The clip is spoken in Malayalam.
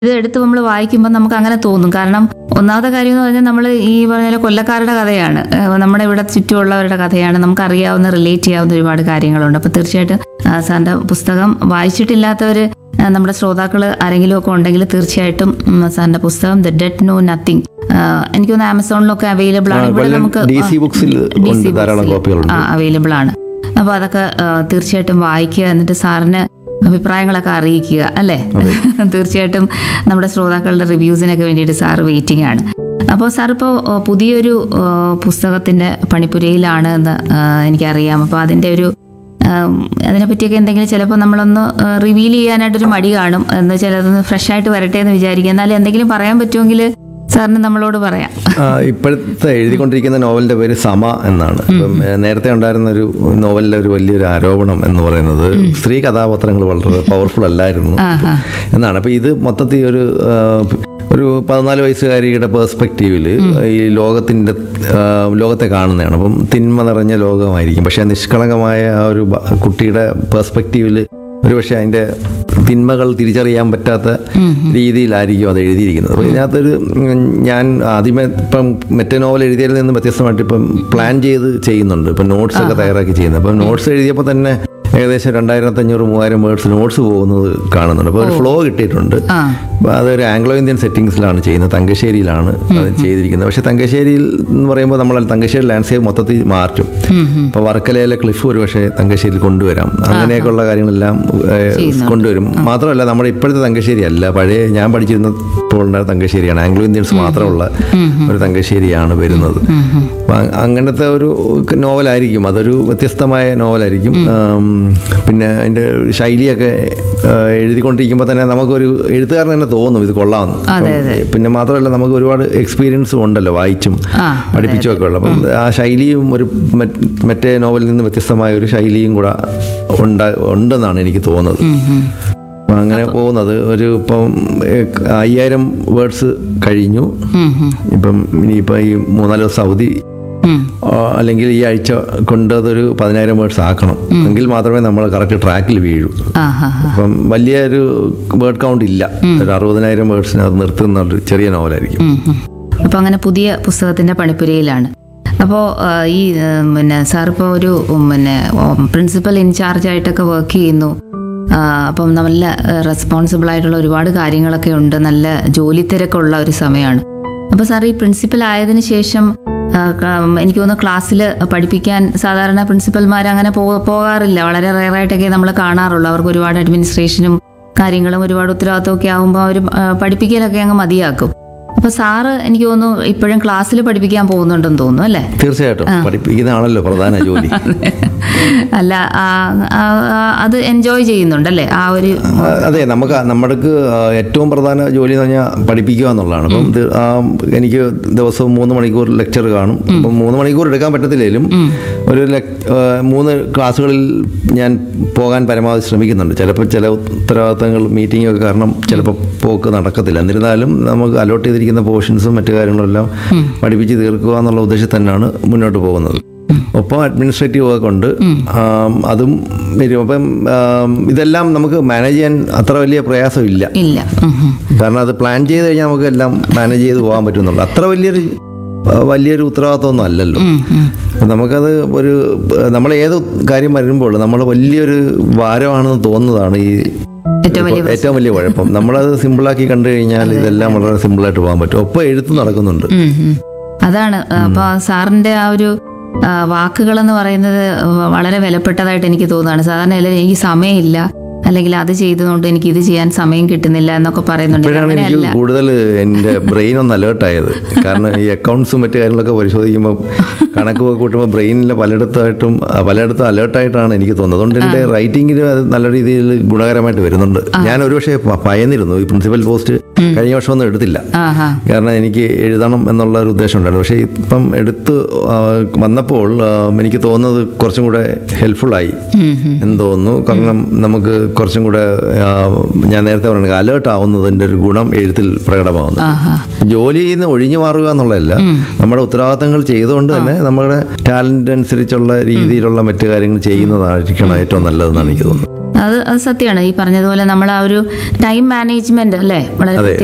ഇത് എടുത്ത് നമ്മൾ വായിക്കുമ്പോൾ നമുക്ക് അങ്ങനെ തോന്നും കാരണം ഒന്നാമത്തെ കാര്യം എന്ന് പറഞ്ഞാൽ നമ്മൾ ഈ പറഞ്ഞ പോലെ കൊല്ലക്കാരുടെ കഥയാണ് ഏഹ് നമ്മുടെ ഇവിടെ ചുറ്റുമുള്ളവരുടെ കഥയാണ് നമുക്ക് അറിയാവുന്ന റിലേറ്റ് ചെയ്യാവുന്ന ഒരുപാട് കാര്യങ്ങളുണ്ട് അപ്പോൾ തീർച്ചയായിട്ടും ആ, സാറിന്റെ പുസ്തകം വായിച്ചിട്ടില്ലാത്തവർ നമ്മുടെ ശ്രോതാക്കൾ ആരെങ്കിലും ഒക്കെ ഉണ്ടെങ്കിൽ തീർച്ചയായിട്ടും ഉം, സാറിന്റെ പുസ്തകം ദ ഡെറ്റ് നോ നത്തിങ് എനിക്ക് തോന്നുന്നു ആമസോണിലൊക്കെ അവൈലബിൾ ആണ് ഇവിടെ നമുക്ക് ഡി സി ബുക്സിൽ DC ഉണ്ട് ധാരാളം ബുക്സിൽ. കോപ്പികളുണ്ട് ആ അവൈലബിൾ ആണ് അപ്പോൾ അതൊക്കെ ആ, തീർച്ചയായിട്ടും വായിക്കുക എന്നിട്ട് സാറിന് അഭിപ്രായങ്ങളൊക്കെ അറിയിക്കുക അല്ലേ തീർച്ചയായിട്ടും നമ്മുടെ ശ്രോതാക്കളുടെ റിവ്യൂസിനൊക്കെ വേണ്ടിയിട്ട് സാറ് വെയിറ്റിംഗ് ആണ് അപ്പോൾ സാർ ഇപ്പോൾ പുതിയൊരു ആ, പുസ്തകത്തിന്റെ പണിപ്പുരയിലാണ് എന്ന് ആ, എനിക്കറിയാം അപ്പോൾ അതിന്റെ ഒരു ആം, അതിനെപ്പറ്റിയൊക്കെ എന്തെങ്കിലും ചിലപ്പോൾ നമ്മളൊന്ന് റിവീൽ ചെയ്യാനായിട്ടൊരു മടി കാണും എന്ന് വെച്ചാൽ അതൊന്ന് ഫ്രഷ് ആയിട്ട് വരട്ടെ എന്ന് വിചാരിക്കുക എന്നാലും എന്തെങ്കിലും പറയാൻ പറ്റുമെങ്കിൽ സാറിന് നമ്മളോട് പറയാം ആ, ഇപ്പോഴത്തെ എഴുതിക്കൊണ്ടിരിക്കുന്ന നോവലിന്റെ പേര് സമ എന്നാണ് ഇപ്പം ഏ, നേരത്തെ ഉണ്ടായിരുന്ന ഒരു നോവലിലെ ഒരു വലിയൊരു ആരോപണം എന്ന് പറയുന്നത് സ്ത്രീ കഥാപാത്രങ്ങൾ വളരെ പവർഫുൾ അല്ലായിരുന്നു ആ ആ എന്നാണ് അപ്പൊ ഇത് മൊത്തത്തിൽ ഒരു ആ, ഒരു പതിനാല് വയസ്സുകാരിയുടെ പേഴ്സ്പെക്റ്റീവിൽ ഈ ലോകത്തിന്റെ ആ, ലോകത്തെ കാണുന്നതാണ് അപ്പം തിന്മ നിറഞ്ഞ ലോകമായിരിക്കും പക്ഷെ നിഷ്കളങ്കമായ ആ ഒരു ബ- കുട്ടിയുടെ പേഴ്സ്പെക്റ്റീവിൽ ഒരുപക്ഷെ അതിന്റെ തിന്മകൾ തിരിച്ചറിയാൻ പറ്റാത്ത രീതിയിലായിരിക്കും അത് എഴുതിയിരിക്കുന്നത് അപ്പോൾ ഇതിനകത്തൊരു ഉം, ഞാൻ ആദ്യമേ ഇപ്പം മറ്റേ നോവൽ എഴുതിയതിൽ നിന്ന് വ്യത്യസ്തമായിട്ട് ഇപ്പം പ്ലാൻ ചെയ്ത് ചെയ്യുന്നുണ്ട് ഇപ്പം നോട്ട്സ് ഒക്കെ തയ്യാറാക്കി ചെയ്യുന്നത് അപ്പം നോട്ട്സ് എഴുതിയപ്പോൾ തന്നെ ഏകദേശം രണ്ടായിരത്തി അഞ്ഞൂറ് മൂവായിരം വേർഡ്സ് നോട്ട്സ് പോകുന്നത് കാണുന്നുണ്ട് അപ്പോൾ ഒരു ഫ്ലോ കിട്ടിയിട്ടുണ്ട് ആ അപ്പോൾ അതൊരു ആംഗ്ലോ ഇന്ത്യൻ സെറ്റിങ്സിലാണ് ചെയ്യുന്നത് തങ്കശ്ശേരിയിലാണ് അത് ചെയ്തിരിക്കുന്നത് പക്ഷേ തങ്കശ്ശേരിയിൽ എന്ന് പറയുമ്പോൾ നമ്മൾ തങ്കശ്ശേരി ലാൻഡ്സ്കേപ്പ് മൊത്തത്തിൽ മാറ്റും അപ്പോൾ വർക്കലയിലെ ക്ലിഫ് ഒരു പക്ഷേ തങ്കശ്ശേരിയിൽ കൊണ്ടുവരാം അങ്ങനെയൊക്കെയുള്ള കാര്യങ്ങളെല്ലാം ഏഹ്, കൊണ്ടുവരും മാത്രമല്ല നമ്മുടെ ഇപ്പോഴത്തെ തങ്കശ്ശേരി അല്ല പഴയ ഞാൻ പഠിച്ചിരുന്നപ്പോൾ ഉണ്ടായിരുന്ന തങ്കശ്ശേരിയാണ് ആംഗ്ലോ ഇന്ത്യൻസ് മാത്രമുള്ള ഒരു തങ്കശ്ശേരിയാണ് വരുന്നത് അപ്പം അ- അങ്ങനത്തെ ഒരു നോവലായിരിക്കും അതൊരു വ്യത്യസ്തമായ നോവലായിരിക്കും ആം, പിന്നെ അതിൻ്റെ ശൈലിയൊക്കെ ആ, എഴുതിക്കൊണ്ടിരിക്കുമ്പോൾ തന്നെ നമുക്കൊരു എഴുത്തുകാരൻ തന്നെ തോന്നും ഇത് കൊള്ളാമെന്ന് അതെ, അപ്പം പിന്നെ മാത്രമല്ല നമുക്ക് ഒരുപാട് എക്സ്പീരിയൻസും ഉണ്ടല്ലോ വായിച്ചും ആ, പഠിപ്പിച്ചും ഒക്കെ ഉള്ളത് അപ്പം ആ ശൈലിയും ഒരു മറ്റ് മറ്റേ നോവലിൽ നിന്ന് വ്യത്യസ്തമായ ഒരു ശൈലിയും കൂടെ ഉണ്ട് ഉണ്ടെന്നാണ് എനിക്ക് തോന്നുന്നത് അപ്പം അങ്ങനെ പോകുന്നത് ഒരു ഇപ്പം ഏഹ്, അയ്യായിരം വേർഡ്സ് കഴിഞ്ഞു ഉം, ഉം, ഇപ്പം ഇനിയിപ്പോൾ ഈ മൂന്നാല് ദിവസം അവധി ഉം. ആ, അല്ലെങ്കിൽ ഈ ആഴ്ച കൊണ്ട് അതൊരു പതിനായിരം വേർഡ്സ് ആക്കണം എങ്കിൽ മാത്രമേ നമ്മൾ കറക്റ്റ് ട്രാക്കിൽ വീഴൂ ആ ഹാ ഹാ അപ്പം വലിയൊരു വേർഡ് കൗണ്ട് ഇല്ല ഒരു അറുപതിനായിരം വേർഡ്സിനകത്ത് നിർത്തുന്ന ഒരു ചെറിയ നോവലായിരിക്കും ഉം, ഉം. അപ്പൊ അങ്ങനെ പുതിയ പുസ്തകത്തിന്റെ പണിപ്പുരയിലാണ് അപ്പോൾ ഈ ഉം, പിന്നെ സാർ ഇപ്പോൾ ഒരു ഉം, പിന്നെ പ്രിൻസിപ്പൽ ഇൻചാർജ് ആയിട്ടൊക്കെ വർക്ക് ചെയ്യുന്നു ആ, അപ്പം നല്ല റെസ്പോൺസിബിൾ ആയിട്ടുള്ള ഒരുപാട് കാര്യങ്ങളൊക്കെ ഉണ്ട് നല്ല ജോലി തിരക്കുള്ള ഒരു സമയമാണ് അപ്പോൾ സാർ ഈ പ്രിൻസിപ്പൽ ആയതിനു ശേഷം ആ, ക- എനിക്ക് തോന്നുന്നു ക്ലാസ്സിൽ പഠിപ്പിക്കാൻ സാധാരണ പ്രിൻസിപ്പൽമാർ അങ്ങനെ പോ പോകാറില്ല വളരെ റയറായിട്ടൊക്കെ നമ്മൾ കാണാറുള്ളൂ അവർക്ക് ഒരുപാട് അഡ്മിനിസ്ട്രേഷനും കാര്യങ്ങളും ഒരുപാട് ഉത്തരവാദിത്തമൊക്കെ ആകുമ്പോൾ അവർ പഠിപ്പിക്കലൊക്കെ അങ്ങ് മതിയാക്കും അപ്പൊ സാറ് എനിക്ക് തോന്നുന്നു ഇപ്പോഴും ക്ലാസ്സിൽ പഠിപ്പിക്കാൻ പോകുന്നുണ്ടെന്ന് തോന്നുന്നു അല്ലേ തീർച്ചയായിട്ടും പഠിപ്പിക്കുന്നതാണല്ലോ പ്രധാന ജോലി അല്ല ആ, ആ, ആ, അത് എൻജോയ് ചെയ്യുന്നുണ്ടല്ലേ ആ ഒരു ആ, അതെ നമുക്ക് നമ്മൾക്ക് ഏറ്റവും പ്രധാന ജോലി എന്ന് പറഞ്ഞാൽ പഠിപ്പിക്കുക എന്നുള്ളതാണ് അപ്പം ഇത്, ആ, എനിക്ക് ദിവസവും മൂന്ന് മണിക്കൂർ ലെക്ചർ കാണും അപ്പം മൂന്ന് മണിക്കൂർ എടുക്കാൻ പറ്റത്തില്ലെങ്കിലും ഒരു ലെക്- ആ, മൂന്ന് ക്ലാസ്സുകളിൽ ഞാൻ പോകാൻ പരമാവധി ശ്രമിക്കുന്നുണ്ട് ചിലപ്പോൾ ചില ഉത്തരവാദിത്തങ്ങൾ മീറ്റിംഗ് ഒക്കെ കാരണം ചിലപ്പോൾ പോക്ക് നടക്കത്തില്ല എന്നിരുന്നാലും നമുക്ക് അലോട്ട് ചെയ്തിരിക്കുന്ന പോർഷൻസും മറ്റു കാര്യങ്ങളെല്ലാം പഠിപ്പിച്ച് തീർക്കുക എന്നുള്ള ഉദ്ദേശത്തിൽ തന്നെയാണ് മുന്നോട്ട് പോകുന്നത് ഒപ്പം അഡ്മിനിസ്ട്രേറ്റീവ് വർക്ക് ഉണ്ട് ആം, അതും വരും അപ്പം ആം, ഇതെല്ലാം നമുക്ക് മാനേജ് ചെയ്യാൻ അത്ര വലിയ പ്രയാസമില്ല ഇല്ല ഉം, ഉം. കാരണം അത് പ്ലാൻ ചെയ്ത് കഴിഞ്ഞാൽ നമുക്ക് എല്ലാം മാനേജ് ചെയ്ത് പോകാൻ പറ്റുന്നുള്ളൂ അത്ര വലിയൊരു ആ, വലിയൊരു ഉത്തരവാദിത്വമൊന്നും അല്ലല്ലോ ഉം, ഉം. അപ്പം നമുക്കത് ഒരു നമ്മൾ ഏത് കാര്യം വരുമ്പോൾ നമ്മൾ വലിയൊരു ഭാരമാണെന്ന് തോന്നുന്നതാണ് ഈ ഏറ്റവും വലിയ ഏറ്റവും വലിയ കുഴപ്പം നമ്മളത് സിമ്പിളാക്കി കണ്ടു കഴിഞ്ഞാൽ ഇതെല്ലാം വളരെ സിമ്പിളായിട്ട് പോകാൻ പറ്റും ഒപ്പം എഴുത്ത് നടക്കുന്നുണ്ട് ഉം, ഉം. അതാണ് അപ്പൊ സാറിന്റെ ആ ഒരു വാക്കുകൾ എന്ന് പറയുന്നത് വളരെ വിലപ്പെട്ടതായിട്ട് എനിക്ക് തോന്നുകയാണ് സാധാരണ എല്ലാവരും എനിക്ക് സമയമില്ല അല്ലെങ്കിൽ അത് ചെയ്തതുകൊണ്ട് എനിക്ക് ഇത് ചെയ്യാൻ സമയം കിട്ടുന്നില്ല എന്നൊക്കെ പറയുന്നുണ്ട് ഇപ്പോഴാണ് എനിക്ക് അങ്ങനെയല്ല കൂടുതൽ എൻ്റെ ബ്രെയിൻ ഒന്ന് അലേർട്ടായത് കാരണം ഈ അക്കൗണ്ട്സും മറ്റു കാര്യങ്ങളൊക്കെ പരിശോധിക്കുമ്പോൾ കണക്ക് കൂട്ടുമ്പോൾ ബ്രെയിനിൽ പലയിടത്തായിട്ടും ആ, പലയിടത്തും അലേർട്ടായിട്ടാണ് എനിക്ക് തോന്നുന്നത് അതുകൊണ്ട് എൻ്റെ റൈറ്റിങ്ങിന് അത് നല്ല രീതിയിൽ ഗുണകരമായിട്ട് വരുന്നുണ്ട് ഞാൻ ഒരുപക്ഷെ പ- ഭയന്നിരുന്നു ഈ പ്രിൻസിപ്പൽ പോസ്റ്റ് കഴിഞ്ഞ വർഷം ഒന്നും എടുത്തില്ല ആ ഹാ കാരണം എനിക്ക് എഴുതണം എന്നുള്ള ഒരു ഉദ്ദേശം ഉണ്ടായിരുന്നു പക്ഷേ ഇപ്പം എടുത്ത് ആ, വന്നപ്പോൾ ആ, എനിക്ക് തോന്നുന്നത് കുറച്ചും കൂടെ ഹെൽപ്ഫുള്ളായി എന്ന് തോന്നുന്നു കാരണം നമുക്ക് കുറച്ചും കൂടെ ആ, ഞാൻ നേരത്തെ പറഞ്ഞു അലേർട്ട് ആവുന്നതിൻ്റെ ഒരു ഗുണം എഴുത്തിൽ പ്രകടമാവുന്നു ആഹാ ജോലിയിൽ നിന്ന് ഒഴിഞ്ഞു മാറുക എന്നുള്ളതല്ല നമ്മുടെ ഉത്തരവാദിത്തങ്ങൾ ചെയ്തുകൊണ്ട് തന്നെ നമ്മുടെ ടാലന്റ് അനുസരിച്ചുള്ള രീതിയിലുള്ള മറ്റു കാര്യങ്ങൾ ചെയ്യുന്നതായിരിക്കണം ഏറ്റവും നല്ലതെന്നാണ് എനിക്ക് തോന്നുന്നത് അത് അത് സത്യമാണ് ഈ പറഞ്ഞതുപോലെ നമ്മൾ ആ ഒരു ടൈം മാനേജ്മെന്റ് അല്ലേ വളരെ അതെ